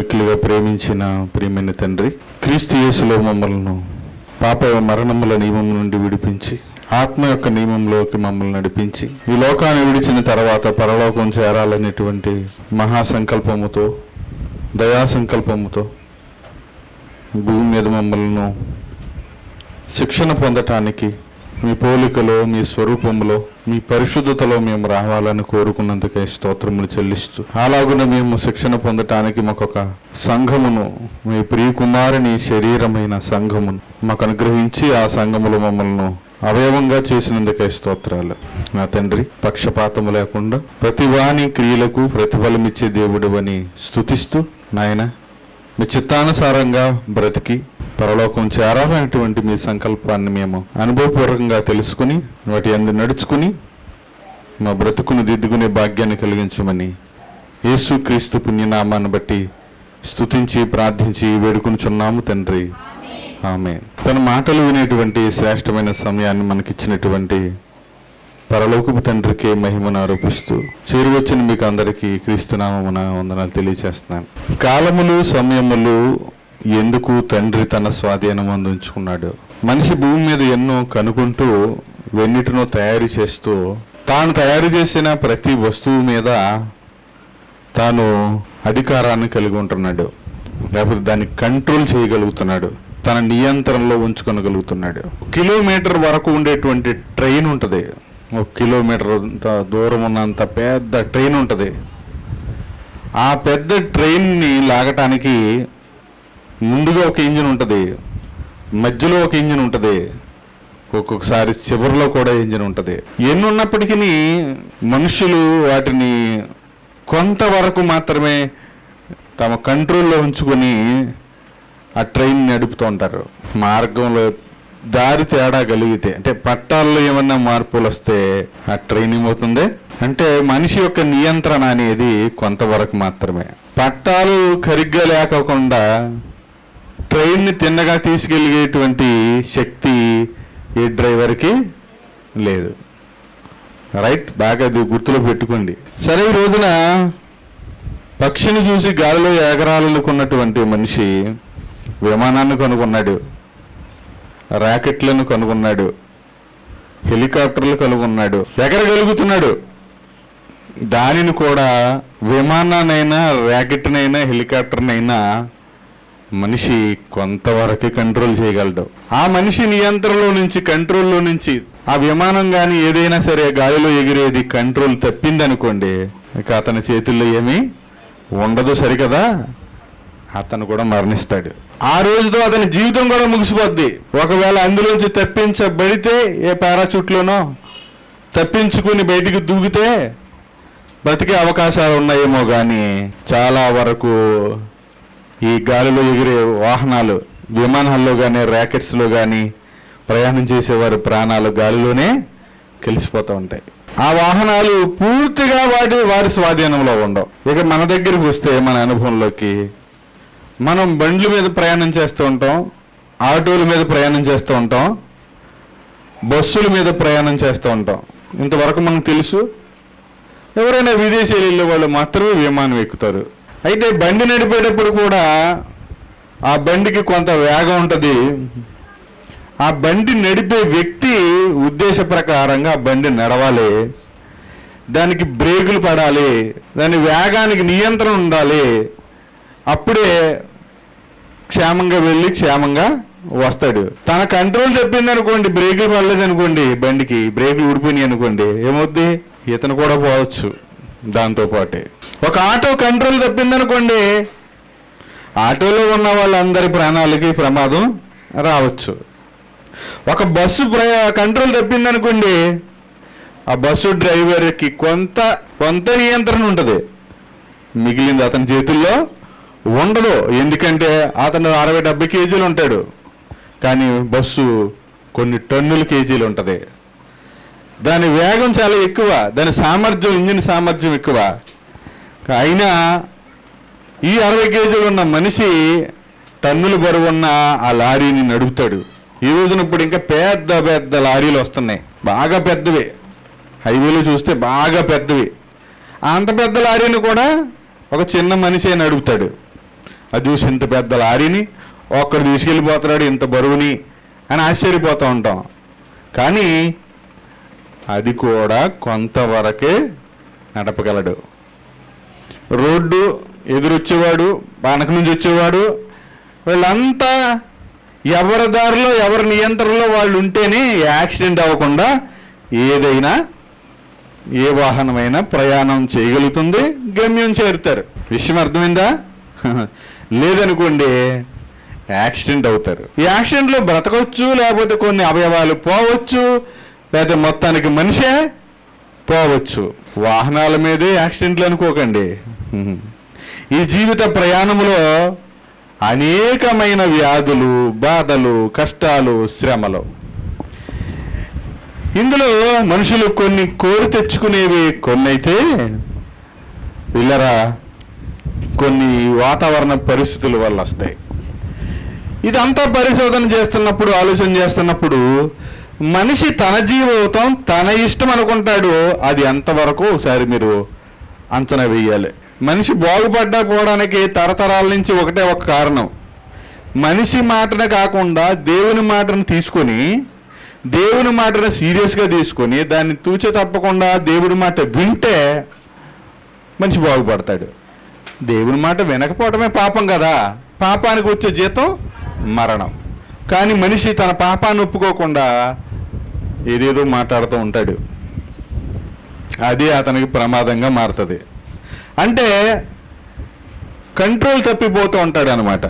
మిక్కిలిగా ప్రేమించిన ప్రియమైన తండ్రి క్రీస్తు యేసులో మమ్మల్ని పాప మరణముల నియమం నుండి విడిపించి ఆత్మ యొక్క నియమంలోకి మమ్మల్ని నడిపించి ఈ లోకాన్ని విడిచిన తర్వాత పరలోకం చేరాలనేటువంటి మహాసంకల్పముతో దయా సంకల్పముతో భూమి మీద మమ్మల్ని శిక్షణ పొందటానికి మీ పోలికలో మీ స్వరూపంలో మీ పరిశుద్ధతలో మేము రావాలని కోరుకున్నందుకే స్తోత్రములు చెల్లిస్తూ అలాగున మేము శిక్షణ పొందటానికి మాకొక సంఘమును మీ ప్రియకుమారుని శరీరమైన సంఘమును మాకు అనుగ్రహించి ఆ సంఘములో మమ్మల్ని అవయవంగా చేసినందుకే స్తోత్రాలు నా తండ్రి పక్షపాతము లేకుండా ప్రతి వాని క్రియలకు ప్రతిఫలమిచ్చే దేవుడు అని స్థుతిస్తూ నాయన మీ చిత్తానుసారంగా బ్రతికి పరలోకం చేరాలనేటువంటి మీ సంకల్పాన్ని మేము అనుభవపూర్వకంగా తెలుసుకుని వాటి అందు నడుచుకుని మా బ్రతుకును దిద్దుకునే భాగ్యాన్ని కలిగించమని యేసుక్రీస్తు పుణ్యనామాన్ని బట్టి స్తుతించి ప్రార్థించి వేడుకొనుచున్నాము తండ్రి ఆమె తన మాటలు వినేటువంటి శ్రేష్టమైన సమయాన్ని మనకిచ్చినటువంటి పరలోకపు తండ్రికి మహిమను ఆరోపిస్తూ చేరువచ్చిన మీకు అందరికీ క్రీస్తునామమున వందనాలు తెలియజేస్తున్నాను కాలములు సమయములు ఎందుకు తండ్రి తన స్వాధీనం అందించుకున్నాడు మనిషి భూమి మీద ఎన్నో కనుకుంటూ వెన్నిటినో తయారు చేస్తూ తాను తయారు చేసిన ప్రతి వస్తువు మీద తాను అధికారాన్ని కలిగి ఉంటున్నాడు లేకపోతే దాన్ని కంట్రోల్ చేయగలుగుతున్నాడు తన నియంత్రణలో ఉంచుకొనగలుగుతున్నాడు కిలోమీటర్ వరకు ఉండేటువంటి ట్రైన్ ఉంటుంది ఒక కిలోమీటర్ అంత దూరం ఉన్నంత పెద్ద ట్రైన్ ఉంటుంది ఆ పెద్ద ట్రైన్ని లాగటానికి ముందుగా ఒక ఇంజిన్ ఉంటుంది మధ్యలో ఒక ఇంజిన్ ఉంటుంది ఒక్కొక్కసారి చివరిలో కూడా ఇంజిన్ ఉంటుంది ఎన్ని ఉన్నప్పటికీ మనుషులు వాటిని కొంతవరకు మాత్రమే తమ కంట్రోల్లో ఉంచుకొని ఆ ట్రైన్ నడుపుతూ ఉంటారు మార్గంలో దారి తేడా కలిగితే అంటే పట్టాల్లో ఏమన్నా మార్పులు వస్తే ఆ ట్రైన్ ఏమవుతుంది అంటే మనిషి యొక్క నియంత్రణ అనేది కొంతవరకు మాత్రమే పట్టాలు కరిగ్గా లేకోకుండా ట్రైన్ని తిన్నగా తీసుకెళ్ళేటువంటి శక్తి ఏ డ్రైవర్కి లేదు రైట్ బాగా అది గుర్తులో పెట్టుకోండి సరే ఈ రోజున పక్షిని చూసి గాలిలో ఎగరాలనుకున్నటువంటి మనిషి విమానాన్ని కనుగొన్నాడు రాకెట్లను కనుగొన్నాడు హెలికాప్టర్లు కనుగొన్నాడు ఎగరగలుగుతున్నాడు దానిని కూడా విమానాన్నైనా ర్యాకెట్నైనా హెలికాప్టర్నైనా మనిషి కొంతవరకు కంట్రోల్ చేయగలడు ఆ మనిషి నియంత్రణలో నుంచి కంట్రోల్లో నుంచి ఆ విమానం కానీ ఏదైనా సరే గాలిలో ఎగిరేది కంట్రోల్ తప్పిందనుకోండి ఇక అతని చేతుల్లో ఏమీ ఉండదు సరికదా అతను కూడా మరణిస్తాడు ఆ రోజుతో అతని జీవితం కూడా ముగిసిపోద్ది ఒకవేళ అందులోంచి తప్పించబడితే ఏ పారాచూట్లోనో తప్పించుకుని బయటికి దూకితే బతికే అవకాశాలు ఉన్నాయేమో కానీ చాలా వరకు ఈ గాలిలో ఎగిరే వాహనాలు విమానాల్లో కానీ ర్యాకెట్స్లో కానీ ప్రయాణం చేసేవారి ప్రాణాలు గాలిలోనే కలిసిపోతూ ఉంటాయి ఆ వాహనాలు పూర్తిగా వాటి వారి స్వాధీనంలో ఉండవు ఇక మన దగ్గరికి వస్తే మన అనుభవంలోకి మనం బండ్ల మీద ప్రయాణం చేస్తూ ఉంటాం ఆటోల మీద ప్రయాణం చేస్తూ ఉంటాం బస్సుల మీద ప్రయాణం చేస్తూ ఉంటాం ఇంతవరకు మనకు తెలుసు ఎవరైనా విదేశీయులు వెళ్ళే వాళ్ళు మాత్రమే విమానం ఎక్కుతారు అయితే బండి నడిపేటప్పుడు కూడా ఆ బండికి కొంత వేగం ఉంటుంది ఆ బండి నడిపే వ్యక్తి ఉద్దేశ ప్రకారంగా ఆ బండి నడవాలి దానికి బ్రేకులు పడాలి దాని వేగానికి నియంత్రణ ఉండాలి అప్పుడే క్షేమంగా వెళ్ళి క్షేమంగా వస్తాడు తన కంట్రోల్ చెప్పింది అనుకోండి బ్రేకులు పడలేదు అనుకోండి బండికి బ్రేకులు ఊడిపోయినాయి అనుకోండి ఏమవుద్ది ఇతను కూడా పోవచ్చు దాంతో పాటే ఒక ఆటో కంట్రోల్ తప్పింది అనుకోండి ఆటోలో ఉన్న వాళ్ళందరి ప్రాణాలకి ప్రమాదం రావచ్చు ఒక బస్సు ప్రయా కంట్రోల్ తప్పింది అనుకోండి ఆ బస్సు డ్రైవర్కి కొంత కొంత నియంత్రణ ఉంటుంది మిగిలింది అతని చేతుల్లో ఉండదు ఎందుకంటే అతను అరవై డెబ్బై కేజీలు ఉంటాడు కానీ బస్సు కొన్ని టన్నుల కేజీలు ఉంటుంది దాని వేగం చాలా ఎక్కువ దాని సామర్థ్యం ఇంజిన్ సామర్థ్యం ఎక్కువ అయినా ఈ అరవై కేజీలు ఉన్న మనిషి టన్నుల బరువు ఉన్న ఆ లారీని నడుపుతాడు ఈ రోజున ఇప్పుడు ఇంకా పెద్ద పెద్ద లారీలు వస్తున్నాయి బాగా పెద్దవి హైవేలో చూస్తే బాగా పెద్దవి అంత పెద్ద లారీని కూడా ఒక చిన్న మనిషే నడుపుతాడు అది చూసి ఇంత పెద్ద లారీని ఒక్కడు తీసుకెళ్ళిపోతున్నాడు ఇంత బరువుని అని ఆశ్చర్యపోతూ ఉంటాం కానీ అది కూడా కొంతవరకే నడపగలడు రోడ్డు ఎదురొచ్చేవాడు వెనక నుంచి వచ్చేవాడు వీళ్ళంతా ఎవరి దారిలో ఎవరి నియంత్రణలో వాళ్ళు ఉంటేనే యాక్సిడెంట్ అవ్వకుండా ఏదైనా ఏ వాహనమైనా ప్రయాణం చేయగలుగుతుంది గమ్యం చేరుతారు విషయం అర్థమైందా లేదనుకోండి యాక్సిడెంట్ అవుతారు ఈ యాక్సిడెంట్లో బ్రతకొచ్చు లేకపోతే కొన్ని అవయవాలు పోవచ్చు లేకపోతే మొత్తానికి మనిషే పోవచ్చు వాహనాల మీదే యాక్సిడెంట్లు అనుకోకండి ఈ జీవిత ప్రయాణములో అనేకమైన వ్యాధులు బాధలు కష్టాలు శ్రమలు ఇందులో మనుషులు కొన్ని కోరి తెచ్చుకునేవి కొన్ని అయితే వీళ్ళరా కొన్ని వాతావరణ పరిస్థితుల వల్ల వస్తాయి ఇదంతా పరిశోధన చేస్తున్నప్పుడు ఆలోచన చేస్తున్నప్పుడు మనిషి తన జీవితం తన ఇష్టం అనుకుంటాడు అది ఎంతవరకు ఒకసారి మీరు అంచనా వేయాలి మనిషి బాగుపడ్డా పోవడానికి తరతరాల నుంచి ఒకటే ఒక కారణం మనిషి మాటను కాకుండా దేవుని మాటను తీసుకొని దేవుని మాటను సీరియస్గా తీసుకొని దాన్ని తూచ తప్పకుండా దేవుని మాట వింటే మనిషి బాగుపడతాడు దేవుని మాట వినకపోవడమే పాపం కదా పాపానికి వచ్చే జీతం మరణం కానీ మనిషి తన పాపాన్ని ఒప్పుకోకుండా ఏదేదో మాట్లాడుతూ ఉంటాడు అది అతనికి ప్రమాదంగా మారుతుంది అంటే కంట్రోల్ తప్పిపోతూ ఉంటాడు అనమాట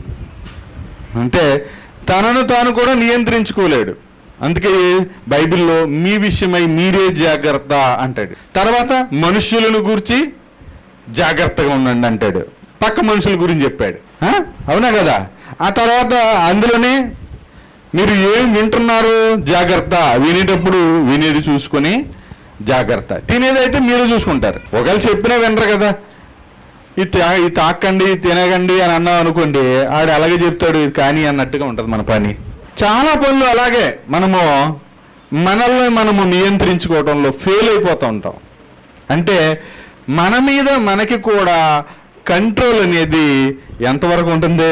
అంటే తనను తాను కూడా నియంత్రించుకోలేడు అందుకే బైబిల్లో మీ విషయమై మీరే జాగ్రత్త అంటాడు తర్వాత మనుష్యులను గురించి జాగ్రత్తగా ఉండండి అంటాడు పక్క మనుషుల గురించి చెప్పాడు ఆ? అవునా కదా ఆ తర్వాత అందులోనే మీరు ఏం వింటున్నారు జాగ్రత్త వినేటప్పుడు వినేది చూసుకొని జాగ్రత్త తినేదైతే మీరు చూసుకుంటారు ఒకవేళ చెప్పినా వినరు కదా ఇది తా- ఇది తాకండి ఇది తినగండి అని అన్నాం అనుకోండి ఆడు అలాగే చెప్తాడు ఇది కానీ అన్నట్టుగా ఉంటుంది మన పని చాలా పనులు అలాగే మనము మనల్ని మనము నియంత్రించుకోవడంలో ఫెయిల్ అయిపోతూ ఉంటాం అంటే మన మీద మనకి కూడా కంట్రోల్ అనేది ఎంతవరకు ఉంటుంది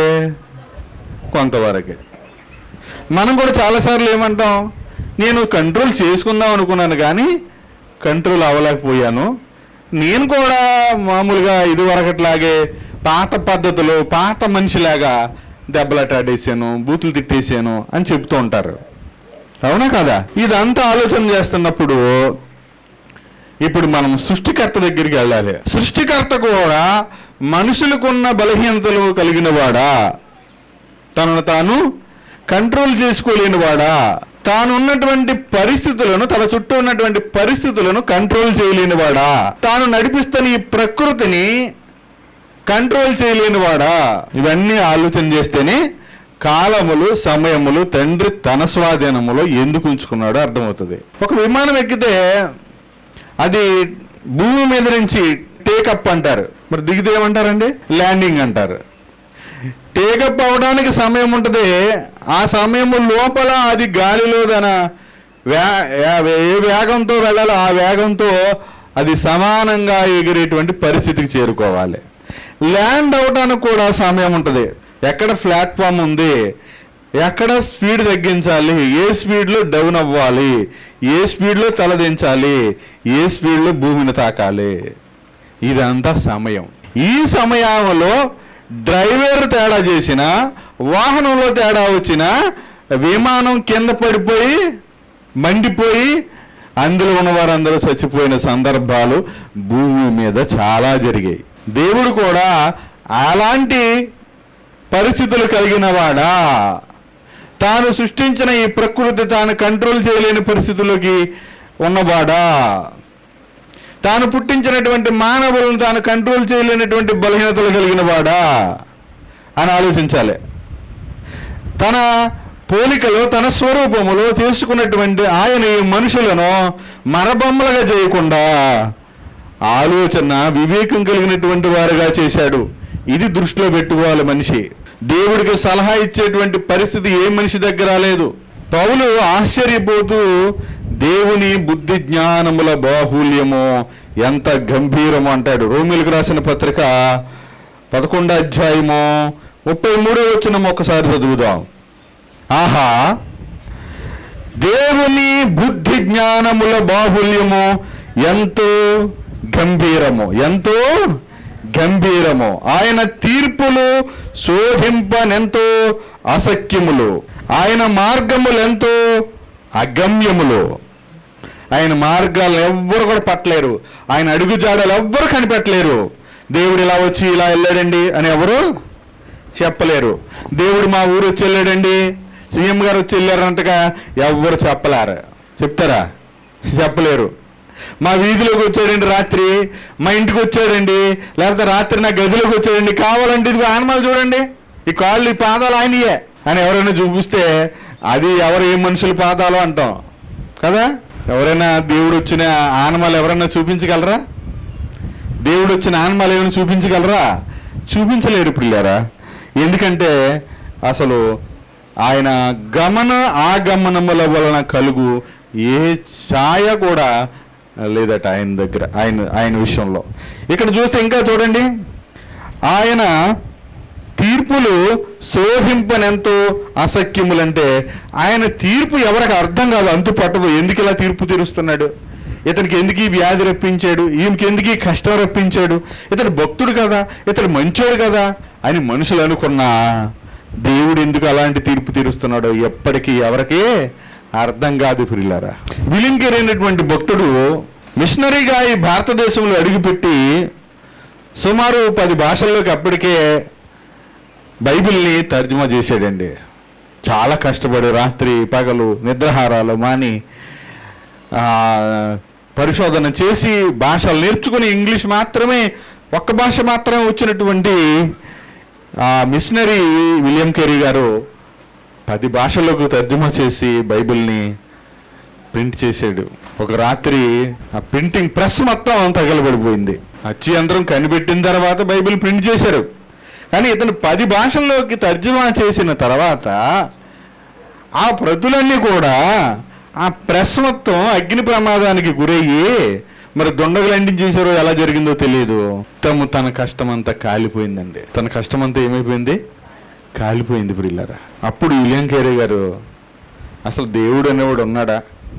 కొంతవరకే మనం కూడా చాలాసార్లు ఏమంటాం నేను కంట్రోల్ చేసుకుందాం అనుకున్నాను కానీ కంట్రోల్ అవ్వలేకపోయాను నేను కూడా మామూలుగా ఇదివరకట్లాగే పాత పద్ధతిలో పాత మనిషిలాగా దెబ్బలాటాడేసాను బూతులు తిట్టేసాను అని చెప్తూ ఉంటారు అవునా కదా ఇదంతా ఆలోచన చేస్తున్నప్పుడు ఇప్పుడు మనం సృష్టికర్త దగ్గరికి వెళ్ళాలి సృష్టికర్త కూడా మనుషులకున్న బలహీనతలు కలిగిన వాడా తనను తాను కంట్రోల్ చేసుకోలేని వాడా తాను ఉన్నటువంటి పరిస్థితులను తన చుట్టూ ఉన్నటువంటి పరిస్థితులను కంట్రోల్ చేయలేని వాడా తాను నడిపిస్తున్న ఈ ప్రకృతిని కంట్రోల్ చేయలేని వాడా ఇవన్నీ ఆలోచన చేస్తేనే కాలములు సమయములు తండ్రి తన స్వాధీనములో ఎందుకు ఉంచుకున్నాడో అర్థమవుతుంది ఒక విమానం ఎక్కితే అది భూమి మీద నుంచి టేకప్ అంటారు మరి దిగితే ఏమంటారండి ల్యాండింగ్ అంటారు టేకప్ అవడానికి సమయం ఉంటుంది ఆ సమయం లోపల అది గాలిలో తన వే ఏ- ఏ వేగంతో వెళ్ళాలో ఆ వేగంతో అది సమానంగా ఎగిరేటువంటి పరిస్థితికి చేరుకోవాలి ల్యాండ్ అవడానికి కూడా సమయం ఉంటుంది ఎక్కడ ప్లాట్ఫామ్ ఉంది ఎక్కడ స్పీడ్ తగ్గించాలి ఏ స్పీడ్లో డౌన్ అవ్వాలి ఏ స్పీడ్లో తలదించాలి ఏ స్పీడ్లో భూమిని తాకాలి ఇదంతా సమయం ఈ సమయంలో డ్రైవర్ తేడా చేసిన వాహనంలో తేడా వచ్చిన విమానం కింద పడిపోయి మండిపోయి అందులో ఉన్న వారందరూ చచ్చిపోయిన సందర్భాలు భూమి మీద చాలా జరిగాయి దేవుడు కూడా అలాంటి పరిస్థితులు కలిగిన వాడా తాను సృష్టించిన ఈ ప్రకృతి తాను కంట్రోల్ చేయలేని పరిస్థితుల్లోకి ఉన్నవాడా తాను పుట్టించినటువంటి మానవులను తాను కంట్రోల్ చేయలేనటువంటి బలహీనతలు కలిగిన వాడా అని ఆలోచించాలి తన పోలికలో తన స్వరూపములో చేసుకున్నటువంటి ఆయన ఈ మనుషులను మరబొమ్మలుగా చేయకుండా ఆలోచన వివేకం కలిగినటువంటి వారుగా చేశాడు ఇది దృష్టిలో పెట్టుకోవాలి మనిషి దేవుడికి సలహా ఇచ్చేటువంటి పరిస్థితి ఏ మనిషి దగ్గర లేదు పౌలు ఆశ్చర్యపోతూ దేవుని బుద్ధి జ్ఞానముల బాహుల్యము ఎంత గంభీరము అంటాడు రోమిలకు రాసిన పత్రిక పదకొండో అధ్యాయము ముప్పై మూడో వచ్చిన ఒకసారి చదువుదాం ఆహా దేవుని బుద్ధి జ్ఞానముల బాహుల్యము ఎంతో గంభీరము ఎంతో గంభీరము ఆయన తీర్పులు శోధింపనెంతో అసఖ్యములు ఆయన మార్గములు ఎంతో అగమ్యములు ఆయన మార్గాలను ఎవ్వరు కూడా పట్టలేరు ఆయన అడుగుజాడలు ఎవ్వరు కనిపెట్టలేరు దేవుడు ఇలా వచ్చి ఇలా వెళ్ళాడండి అని ఎవరు చెప్పలేరు దేవుడు మా ఊరు వచ్చి వెళ్ళాడండి సీఎం గారు వచ్చి వెళ్ళారంటగా ఎవ్వరు చెప్పలేరు చెప్తారా చెప్పలేరు మా వీధిలోకి వచ్చాడండి రాత్రి మా ఇంటికి వచ్చాడండి లేకపోతే రాత్రి నా గదిలోకి వచ్చాడండి కావాలంటే ఇదిగో ఆనమాలు చూడండి ఈ కాళ్ళు ఈ పాదాలు ఆయనయే అని ఎవరైనా చూపిస్తే అది ఎవరు ఏ మనుషుల పాదాలు అంటాం కదా ఎవరైనా దేవుడు వచ్చిన ఆనమాలు ఎవరైనా చూపించగలరా దేవుడు వచ్చిన ఆనమాలు ఏమైనా చూపించగలరా చూపించలేరు పిల్లారా ఎందుకంటే అసలు ఆయన గమన ఆగమనముల వలన కలుగు ఏ ఛాయ కూడా లేదట ఆయన దగ్గర ఆయన ఆయన విషయంలో ఇక్కడ చూస్తే ఇంకా చూడండి ఆయన తీర్పులు శోధింపనెంతో అసఖ్యములంటే ఆయన తీర్పు ఎవరికి అర్థం కాదు అంతు పట్టదు ఎందుకు ఇలా తీర్పు తీరుస్తున్నాడు ఇతనికి ఎందుకు ఈ వ్యాధి రప్పించాడు ఈమెకి ఎందుకు ఈ కష్టం రప్పించాడు ఇతడు భక్తుడు కదా ఇతడు మంచోడు కదా అని మనుషులు అనుకున్నా దేవుడు ఎందుకు అలాంటి తీర్పు తీరుస్తున్నాడో ఎప్పటికీ ఎవరికి అర్థం కాదు పిల్లారా విలింకేర్ అయినటువంటి భక్తుడు మిషనరీగా ఈ భారతదేశంలో అడుగుపెట్టి సుమారు పది భాషల్లోకి అప్పటికే బైబిల్ని తర్జుమా చేశాడండి చాలా కష్టపడి రాత్రి పగలు నిద్రాహారాలు మాని ఆ, పరిశోధన చేసి భాషలు నేర్చుకుని ఇంగ్లీష్ మాత్రమే ఒక్క భాష మాత్రమే వచ్చినటువంటి ఆ మిషనరీ విలియం కెరీ గారు పది భాషలకు తర్జుమా చేసి బైబిల్ని ప్రింట్ చేశాడు ఒక రాత్రి ఆ ప్రింటింగ్ ప్రెస్ మొత్తం తగలబడిపోయింది అచ్చి యంత్రం కనిపెట్టిన తర్వాత బైబిల్ ప్రింట్ చేశారు కానీ ఇతను పది భాషల్లోకి తర్జుమా చేసిన తర్వాత ఆ ప్రతులన్నీ కూడా ఆ ప్రెస్ మొత్తం అగ్ని ప్రమాదానికి గురయ్యి మరి దొండగలు అంటించేశారో ఎలా జరిగిందో తెలియదు తము తన కష్టం అంతా కాలిపోయిందండి తన కష్టం అంతా ఏమైపోయింది కాలిపోయింది ప్రిల్లరా అప్పుడు ఇలియం కేరే గారు అసలు దేవుడు అనేవాడు ఉన్నాడా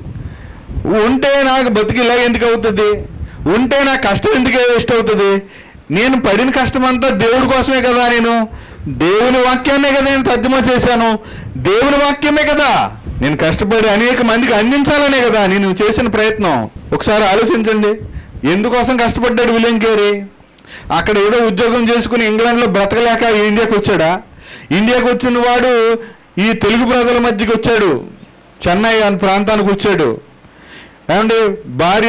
ఉంటే నాకు బతికి ఇలాగ ఎందుకు అవుతుంది ఉంటే నాకు కష్టం ఎందుకు వేస్ట్ అవుతుంది నేను పడిన కష్టం అంతా దేవుడి కోసమే కదా నేను దేవుని వాక్యాన్నే కదా నేను తర్జుమా చేశాను దేవుని వాక్యమే కదా నేను కష్టపడి అనేక మందికి అందించాలనే కదా నేను చేసిన ప్రయత్నం ఒకసారి ఆలోచించండి ఎందుకోసం కష్టపడ్డాడు విలియం కేరీ అక్కడ ఏదో ఉద్యోగం చేసుకుని ఇంగ్లాండ్లో బ్రతకలేక ఇండియాకి వచ్చాడా ఇండియాకి వచ్చిన వాడు ఈ తెలుగు ప్రజల మధ్యకి వచ్చాడు చెన్నై అనే ప్రాంతానికి వచ్చాడు ఏమండి భార్య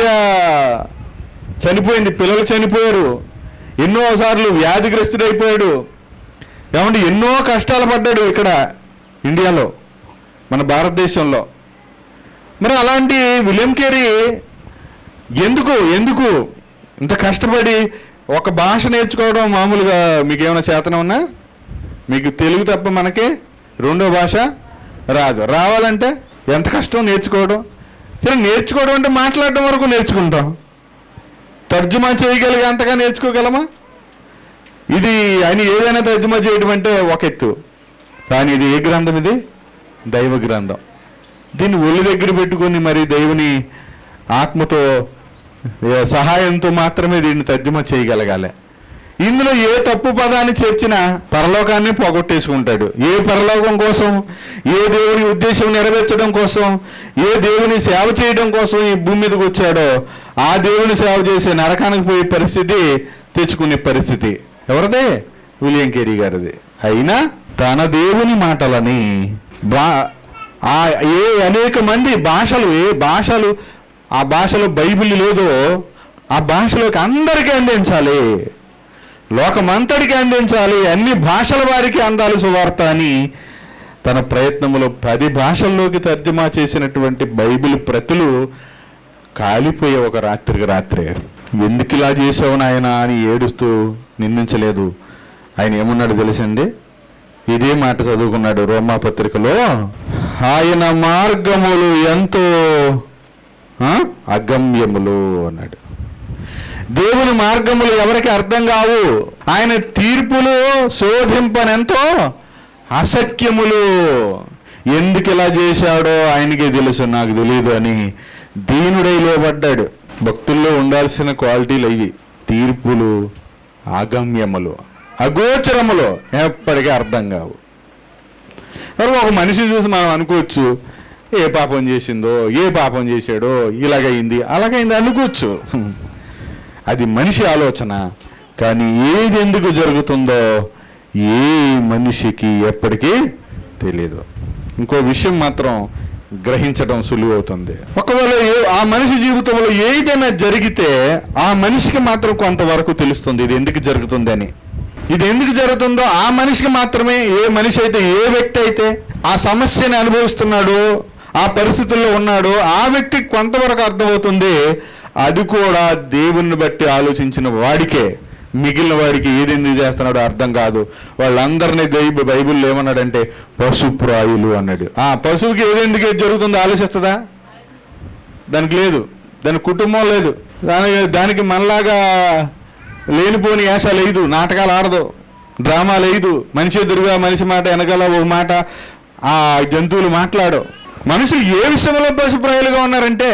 చనిపోయింది పిల్లలు చనిపోయారు ఎన్నో సార్లు వ్యాధిగ్రస్తుడైపోయాడు ఏమండి ఎన్నో కష్టాలు పడ్డాడు ఇక్కడ ఇండియాలో మన భారతదేశంలో మరి అలాంటి విలియం కేరీ ఎందుకు ఎందుకు ఇంత కష్టపడి ఒక భాష నేర్చుకోవడం మామూలుగా మీకు ఏమైనా చేతనం ఉన్నా మీకు తెలుగు తప్ప మనకి రెండో భాష రాదు రావాలంటే ఎంత కష్టం నేర్చుకోవడం సరే నేర్చుకోవడం అంటే మాట్లాడడం వరకు నేర్చుకుంటాం తర్జుమా చేయగలిగే అంతగా నేర్చుకోగలమా ఇది ఆయన ఏదైనా తర్జుమా చేయడం అంటే ఒక ఎత్తు కానీ ఇది ఏ గ్రంథం ఇది దైవ గ్రంథం దీన్ని ఒళ్ళు దగ్గర పెట్టుకొని మరి దేవుని ఆత్మతో ఏ సహాయంతో మాత్రమే దీన్ని తర్జుమా చేయగలగాలి ఇందులో ఏ తప్పు పదాన్ని చేర్చినా పరలోకాన్ని పోగొట్టేసుకుంటాడు ఏ పరలోకం కోసం ఏ దేవుని ఉద్దేశం నెరవేర్చడం కోసం ఏ దేవుని సేవ చేయడం కోసం ఈ భూమి మీదకి వచ్చాడో ఆ దేవుని సేవ చేసే నరకానికి పోయే పరిస్థితి తెచ్చుకునే పరిస్థితి ఎవరిదే విలియం కేరీ గారిది అయినా తన దేవుని మాటలని బా ఆ ఏ అనేక మంది భాషలు ఏ భాషలు ఆ భాషలో బైబిల్ లేదో ఆ భాషలోకి అందరికీ అందించాలి లోకమంతటికి అందించాలి అన్ని భాషల వారికి అందాలి సువార్త అని తన ప్రయత్నములో పది భాషల్లోకి తర్జుమా చేసినటువంటి బైబిల్ ప్రతులు కాలిపోయే ఒక రాత్రికి రాత్రే ఎందుకు ఇలా చేసావు నాయన అని ఏడుస్తూ నిందించలేదు ఆయన ఏమన్నాడు తెలుసండి ఇదే మాట చదువుకున్నాడు రోమా పత్రికలో ఆయన మార్గములు ఎంతో ఆ, అగమ్యములు అన్నాడు దేవుని మార్గములు ఎవరికి అర్థం కావు ఆయన తీర్పులు శోధింపనెంతో అసఖ్యములు ఎందుకు ఇలా చేశాడో ఆయనకే తెలుసు నాకు తెలియదు అని దీనుడై లోబడ్డాడు భక్తుల్లో ఉండాల్సిన క్వాలిటీలు ఇవి తీర్పులు ఆగమ్యములు అగోచరములు ఎప్పటికీ అర్థం కావు మరి ఒక మనిషిని చూసి మనం అనుకోవచ్చు ఏ పాపం చేసిందో ఏ పాపం చేశాడో ఇలాగైంది అలాగైంది అనుకోవచ్చు అది మనిషి ఆలోచన కానీ ఏది ఎందుకు జరుగుతుందో ఏ మనిషికి ఎప్పటికీ తెలియదు ఇంకో విషయం మాత్రం గ్రహించడం సులువవుతుంది ఒకవేళ ఏ- ఆ మనిషి జీవితంలో ఏదైనా జరిగితే ఆ మనిషికి మాత్రం కొంతవరకు తెలుస్తుంది ఇది ఎందుకు జరుగుతుంది అని ఇది ఎందుకు జరుగుతుందో ఆ మనిషికి మాత్రమే ఏ మనిషి అయితే ఏ వ్యక్తి అయితే ఆ సమస్యని అనుభవిస్తున్నాడో ఆ పరిస్థితుల్లో ఉన్నాడో ఆ వ్యక్తికి కొంతవరకు అర్థమవుతుంది అది కూడా దేవుణ్ణి బట్టి ఆలోచించిన వాడికే మిగిలిన వాడికి ఏది ఎందుకు చేస్తున్నాడో అర్థం కాదు వాళ్ళందరినీ దైబ బైబిల్లో ఏమన్నాడంటే పశుప్రాయులు అన్నాడు ఆ పశువుకి ఏది ఎందుకు ఏది జరుగుతుందో ఆలోచిస్తుందా దానికి లేదు దాని కుటుంబం లేదు దానికి దానికి మనలాగా లేనిపోని యాస లేదు నాటకాలు ఆడదు డ్రామా లేదు మనిషి ఎదురుగా మనిషి మాట వెనకాల ఒక మాట ఆ జంతువులు మాట్లాడు మనుషులు ఏ విషయంలో పశుప్రాయులుగా ఉన్నారంటే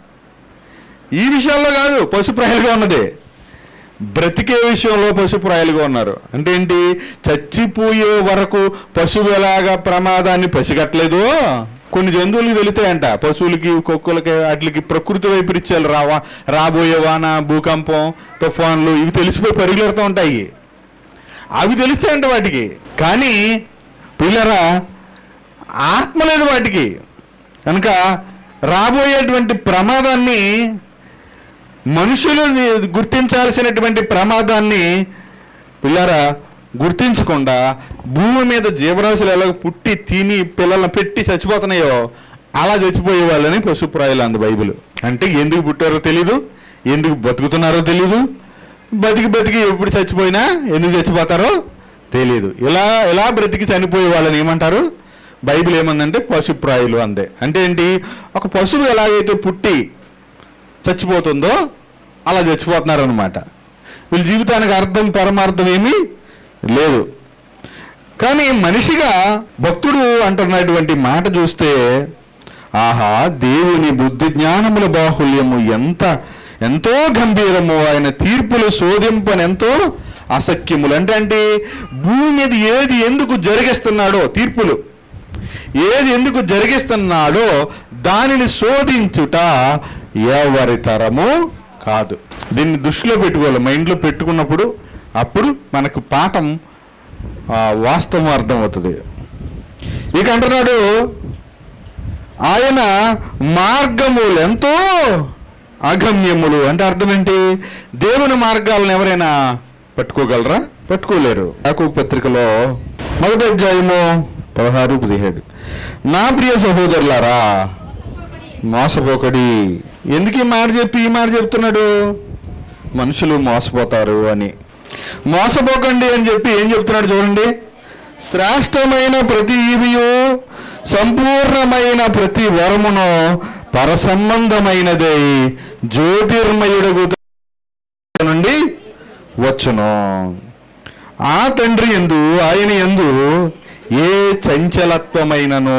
ఈ విషయాల్లో కాదు పశుప్రాయులుగా ఉన్నది బ్రతికే విషయంలో పశుప్రాయులుగా ఉన్నారు అంటే ఏంటి చచ్చిపోయే వరకు పశువు ఎలాగా ప్రమాదాన్ని పసిగట్టలేదు కొన్ని జంతువులకి తెలుతాయంట పశువులకి కుక్కలకి వాటికి ప్రకృతి వైపరీత్యాలు రావా రాబోయే వాన భూకంపం తుఫాన్లు ఇవి తెలిసిపోయి పరిగెడుతూ ఉంటాయి అవి తెలుస్తాయంట వాటికి కానీ పిల్లరా ఆత్మ లేదు వాటికి కనుక రాబోయేటువంటి ప్రమాదాన్ని మనుషులు గుర్తించాల్సినటువంటి ప్రమాదాన్ని పిల్లరా గుర్తించకుండా భూమి మీద జీవరాశులు ఎలా పుట్టి తిని పిల్లలను పెట్టి చచ్చిపోతున్నాయో అలా చచ్చిపోయే వాళ్ళని పశుప్రాయులు అంది బైబిల్ అంటే ఎందుకు పుట్టారో తెలీదు ఎందుకు బతుకుతున్నారో తెలీదు బతికి బతికి ఎప్పుడు చచ్చిపోయినా ఎందుకు చచ్చిపోతారో తెలియదు ఇలా ఇలా బ్రతికి చనిపోయే వాళ్ళని ఏమంటారు బైబిల్ ఏమందంటే పశుప్రాయులు అందే అంటే ఏంటి ఒక పశువు ఎలాగైతే పుట్టి చచ్చిపోతుందో అలా చచ్చిపోతున్నారు అనమాట వీళ్ళ జీవితానికి అర్థం పరమార్థం ఏమీ లేదు కానీ మనిషిగా భక్తుడు అంటున్నటువంటి మాట చూస్తే ఆహా దేవుని బుద్ధి జ్ఞానముల బాహుల్యము ఎంత ఎంతో గంభీరము ఆయన తీర్పులు శోధింపనెంతో అసఖ్యములు అంటే అంటే భూమి మీద ఏది ఎందుకు జరిగిస్తున్నాడో తీర్పులు ఏది ఎందుకు జరిగిస్తున్నాడో దానిని శోధించుట ఎవరి తరము కాదు దీన్ని దృష్టిలో పెట్టుకోవాలి మైండ్లో పెట్టుకున్నప్పుడు అప్పుడు మనకు పాఠం ఆ, వాస్తవం అర్థమవుతుంది ఇక అంటున్నాడు ఆయన మార్గములు ఎంతో అగమ్యములు అంటే అర్థం ఏంటి దేవుని మార్గాలను ఎవరైనా పట్టుకోగలరా పట్టుకోలేరు యాకూబు పత్రికలో మొదటి అధ్యాయము పదహారు పదిహేడు నా ప్రియ సహోదరులారా మోసపోకడి ఎందుకు ఈ మాట చెప్పి ఈ మాట చెప్తున్నాడు మనుషులు మోసపోతారు అని మోసపోకండి అని చెప్పి ఏం చెప్తున్నాడు చూడండి శ్రేష్టమైన ప్రతి ఈవియు సంపూర్ణమైన ప్రతి వరమును పరసంబంధమైనదై జ్యోతిర్మయుడగు నుండి వచ్చును ఆ తండ్రి ఎందు ఆయన ఎందు ఏ చంచలత్వమైనను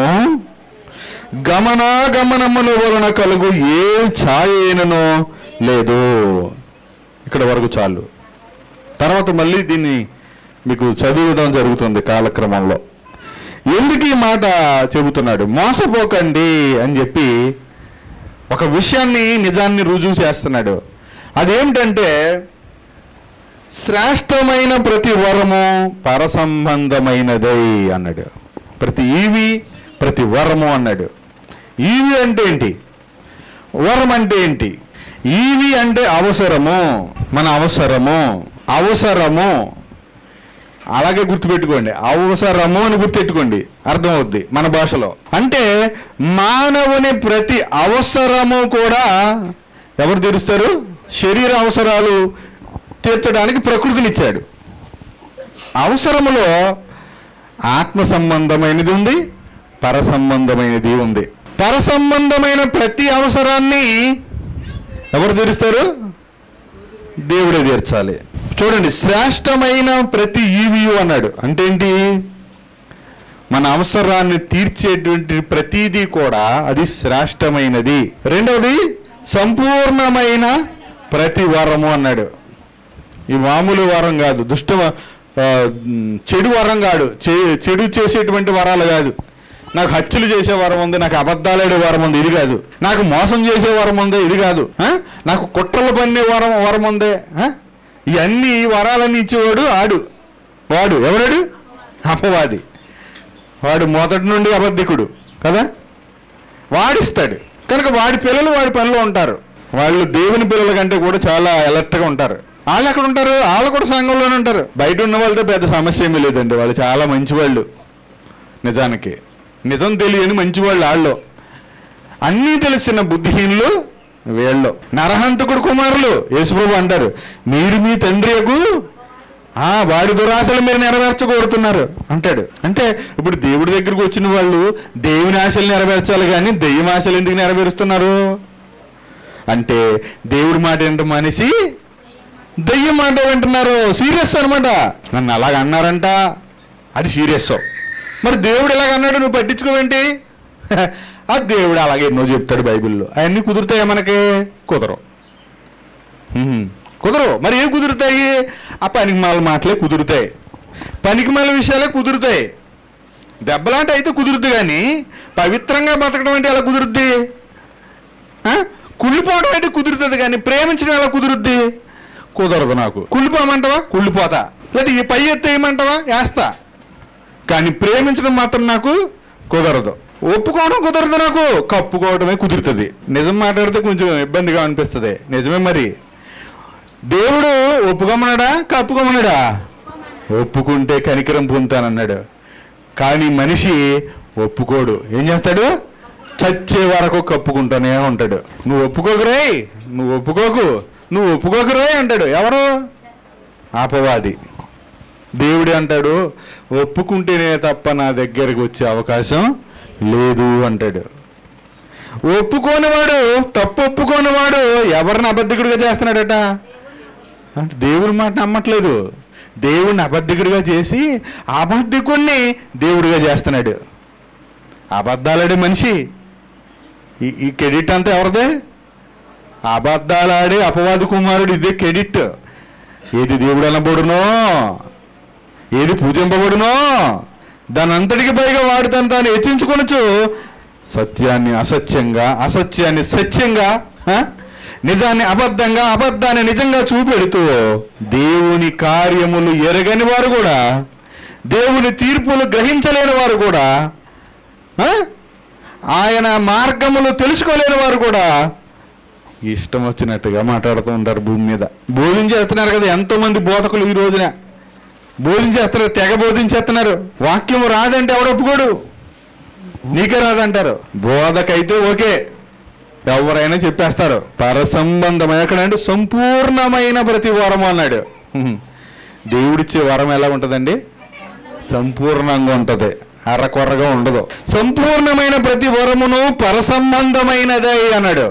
గమనాగమనముల వలన కలుగు ఏ ఛాయనను లేదు ఇక్కడ వరకు చాలు తర్వాత మళ్ళీ దీన్ని మీకు చదవడం జరుగుతుంది కాలక్రమంలో ఎందుకు ఈ మాట చెబుతున్నాడు మోసపోకండి అని చెప్పి ఒక విషయాన్ని నిజాన్ని రుజువు చేస్తున్నాడు అదేమిటంటే శ్రేష్టమైన ప్రతి వరము పరసంబంధమైనదై అన్నాడు ప్రతి ఈవి ప్రతి వరము అన్నాడు ఈవి అంటే ఏంటి వరం అంటే ఏంటి ఈవి అంటే అవసరము మన అవసరము అవసరము అలాగే గుర్తుపెట్టుకోండి అవసరము అని గుర్తెట్టుకోండి అర్థమవుద్ది మన భాషలో అంటే మానవుని ప్రతి అవసరము కూడా ఎవరు తీరుస్తారు శరీర అవసరాలు తీర్చడానికి ప్రకృతినిచ్చాడు అవసరములో ఆత్మ సంబంధమైనది ఉంది పర సంబంధమైనది ఉంది పర సంబంధమైన ప్రతి అవసరాన్ని ఎవరు తీరుస్తారు దేవుడే తీర్చాలి చూడండి శ్రేష్టమైన ప్రతి ఈవియు అన్నాడు అంటే ఏంటి మన అవసరాన్ని తీర్చేటువంటి ప్రతిదీ కూడా అది శ్రేష్టమైనది రెండవది సంపూర్ణమైన ప్రతి వరము అన్నాడు ఈ మామూలు వరం కాదు దుష్ట వ- ఆ, ఉమ్, చెడు వరం కాదు చె- చెడు చేసేటువంటి వరాలు కాదు నాకు హత్యలు చేసే వరం ఉంది నాకు అబద్ధాలాడే వరం ఉంది ఇది కాదు నాకు మోసం చేసే వరం ఉంది ఇది కాదు ఆ? నాకు కుట్రలు పన్నే వరం వరం ఉంది ఆ? ఇవన్నీ వరాలన్నీ ఇచ్చేవాడు ఆడు వాడు ఎవరాడు అపవాది వాడు మొదటి నుండి అబద్ధికుడు కదా వాడిస్తాడు కనుక వాడి పిల్లలు వాడి పనిలో ఉంటారు వాళ్ళు దేవుని పిల్లల కంటే కూడా చాలా అలర్ట్గా ఉంటారు వాళ్ళు ఎక్కడ ఉంటారు వాళ్ళు కూడా సంఘంలోనే ఉంటారు బయట ఉన్న వాళ్ళతో పెద్ద సమస్య ఏమీ లేదండి వాళ్ళు చాలా మంచివాళ్ళు నిజానికి నిజం తెలియని మంచివాళ్ళు వాళ్ళు అన్నీ తెలిసిన బుద్ధిహీనులు వీళ్ళు నరహంతకుడు కుమారులు యేసుప్రభు అంటారు మీరు మీ తండ్రి యొక్క ఆ వాడి దురాశలు మీరు నెరవేర్చగోరుతున్నారు అంటాడు అంటే ఇప్పుడు దేవుడి దగ్గరికి వచ్చిన వాళ్ళు దేవుని ఆశలు నెరవేర్చాలి కానీ దెయ్యం ఆశలు ఎందుకు నెరవేరుస్తున్నారు అంటే దేవుడి మాట ఏంటో మనిషి దెయ్యం మాట వింటున్నారు సీరియస్ అనమాట నన్ను అలాగ అన్నారంట అది సీరియస్ మరి దేవుడు ఎలాగ అన్నాడు నువ్వు పట్టించుకోవేంటి ఆ దేవుడు అలాగే ఎన్నో చెప్తాడు బైబిల్లో అవన్నీ కుదురుతాయా మనకి కుదరవు హ్మ్. కుదరవు మరి ఏం కుదురుతాయి ఆ పనికి మాల మాటలే కుదురుతాయి పనికి మాల విషయాలే కుదురుతాయి దెబ్బలాంటి అయితే కుదురుద్ది కానీ పవిత్రంగా బతకడం అంటే ఎలా కుదురుద్ది ఆ? కుళ్ళిపోవడం అంటే కుదురుతుంది కానీ ప్రేమించడం ఎలా కుదురుద్ది కుదరదు నాకు కుళ్ళిపోమంటావా కుళ్ళిపోతా లేదా ఈ పై ఎత్తేయమంటావా వేస్తా కానీ ప్రేమించడం మాత్రం నాకు కుదరదు ఒప్పుకోవడం కుదరదు నాకు కప్పుకోవడమే కుదురుతుంది నిజం మాట్లాడితే కొంచెం ఇబ్బందిగా అనిపిస్తుంది నిజమే మరి దేవుడు ఒప్పుకోమన్నాడా కప్పుకోమన్నాడా ఒప్పుకుంటే కనికరం పొందుతానన్నాడు కానీ మనిషి ఒప్పుకోడు ఏం చేస్తాడు చచ్చే వరకు కప్పుకుంటానే ఉంటాడు నువ్వు ఒప్పుకోకురే నువ్వు ఒప్పుకోకు నువ్వు ఒప్పుకోకురే అంటాడు ఎవరు ఆపవాది దేవుడే అంటాడు ఒప్పుకుంటేనే తప్ప నా దగ్గరికి వచ్చే అవకాశం లేదు అంటాడు ఒప్పుకోనివాడు తప్పు ఒప్పుకోనివాడు ఎవరిని అబద్ధికుడిగా చేస్తున్నాడట అంటే దేవుడి మాట నమ్మట్లేదు దేవుడిని అబద్ధికుడిగా చేసి అబద్ధికుడిని దేవుడిగా చేస్తున్నాడు అబద్ధాలాడే మనిషి ఈ ఈ క్రెడిట్ అంతా ఎవరిదే అబద్ధాలాడే అపవాది కుమారుడు ఇదే క్రెడిట్ ఏది దేవుడు అనబడునో ఏది పూజింపబడునో దాని అంతటికి పైగా వాడు తను తాను హెచ్చించుకొనొచ్చు సత్యాన్ని అసత్యంగా అసత్యాన్ని సత్యంగా ఆ? నిజాన్ని అబద్ధంగా అబద్ధాన్ని నిజంగా చూపెడుతూ దేవుని కార్యములు ఎరగని వారు కూడా దేవుని తీర్పులు గ్రహించలేని వారు కూడా ఆ? ఆయన మార్గములు తెలుసుకోలేని వారు కూడా ఇష్టం వచ్చినట్టుగా మాట్లాడుతూ ఉంటారు భూమి మీద బోధించేస్తున్నారు కదా ఎంతో మంది బోధకులు ఈ రోజున బోధించేస్తున్నారు తెగ బోధించేస్తున్నారు వాక్యం రాదంటే ఎవడు ఒప్పుకోడు నీకే రాదంటారు బోధకైతే ఓకే ఎవరైనా చెప్పేస్తారు పరసంబంధం ఎక్కడంటే సంపూర్ణమైన ప్రతి వరం అన్నాడు హ్మ్. దేవుడిచ్చే వరం ఎలా ఉంటుందండి సంపూర్ణంగా ఉంటుంది అరకొరగా ఉండదు సంపూర్ణమైన ప్రతి వరమును పరసంబంధమైనదే అన్నాడు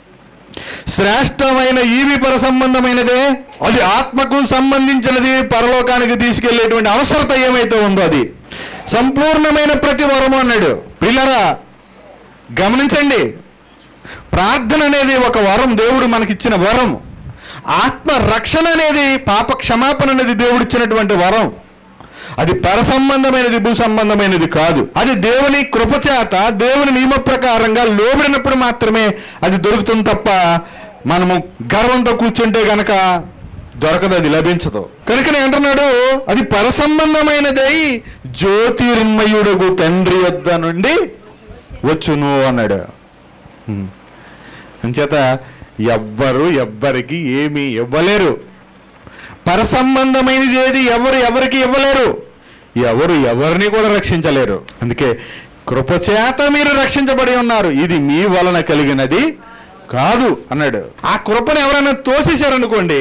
శ్రేష్టమైన ఈవి పర సంబంధమైనదే అది ఆత్మకు సంబంధించినది పరలోకానికి తీసుకెళ్లేటువంటి అవసరత ఏమైతే ఉందో అది సంపూర్ణమైన ప్రతి వరము అన్నాడు పిల్లరా గమనించండి ప్రార్థన అనేది ఒక వరం దేవుడు మనకిచ్చిన వరం ఆత్మ రక్షణ అనేది పాప క్షమాపణ అనేది దేవుడిచ్చినటువంటి వరం అది పర సంబంధమైనది భూ సంబంధమైనది కాదు అది దేవుని కృపచేత దేవుని నియమ ప్రకారంగా లోబడినప్పుడు మాత్రమే అది దొరుకుతుంది తప్ప మనము గర్వంతో కూర్చుంటే గనక దొరకదు అది లభించదు కనుకనే అంటున్నాడు అది పర సంబంధమైనదై జ్యోతిర్మయుడుగు తండ్రి యొద్ద నుండి వచ్చును అన్నాడు హ్మ్. అంచేత ఎవ్వరు ఎవ్వరికి ఏమీ ఇవ్వలేరు పరసంబంధమైనది ఏది ఎవరు ఎవరికి ఇవ్వలేరు ఎవరు ఎవరిని కూడా రక్షించలేరు అందుకే కృపచేత మీరు రక్షించబడి ఉన్నారు ఇది మీ వలన కలిగినది కాదు అన్నాడు ఆ కృపను ఎవరైనా తోసేశారనుకోండి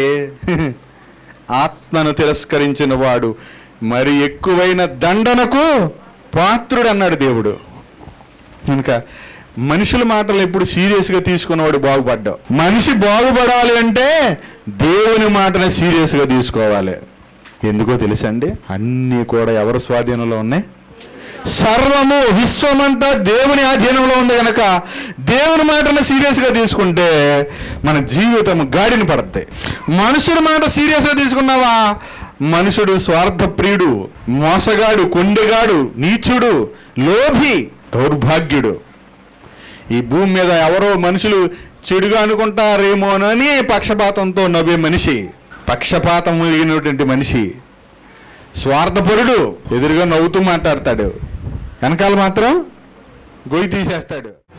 ఆత్మను తిరస్కరించిన వాడు మరి ఎక్కువైన దండనకు పాత్రుడు అన్నాడు దేవుడు కనుక మనుషుల మాటలు ఎప్పుడు సీరియస్గా తీసుకున్నవాడు బాగుపడ్డావు మనిషి బాగుపడాలి అంటే దేవుని మాటని సీరియస్గా తీసుకోవాలి ఎందుకో తెలుసండి అన్నీ కూడా ఎవరి స్వాధీనంలో ఉన్నాయి సర్వము విశ్వమంతా దేవుని ఆధీనంలో ఉంది కనుక దేవుని మాటను సీరియస్గా తీసుకుంటే మన జీవితం గాడిన పడతాయి మనుషుల మాట సీరియస్గా తీసుకున్నావా మనుషుడు స్వార్థప్రియుడు మోసగాడు కొండెగాడు నీచుడు లోభి దౌర్భాగ్యుడు ఈ భూమి మీద ఎవరో మనుషులు చెడుగా అనుకుంటారేమోనని పక్షపాతంతో నవ్వే మనిషి పక్షపాతం కలిగినటువంటి మనిషి స్వార్థపరుడు ఎదురుగా నవ్వుతూ మాట్లాడతాడు వెనకాల మాత్రం గొయ్యి తీసేస్తాడు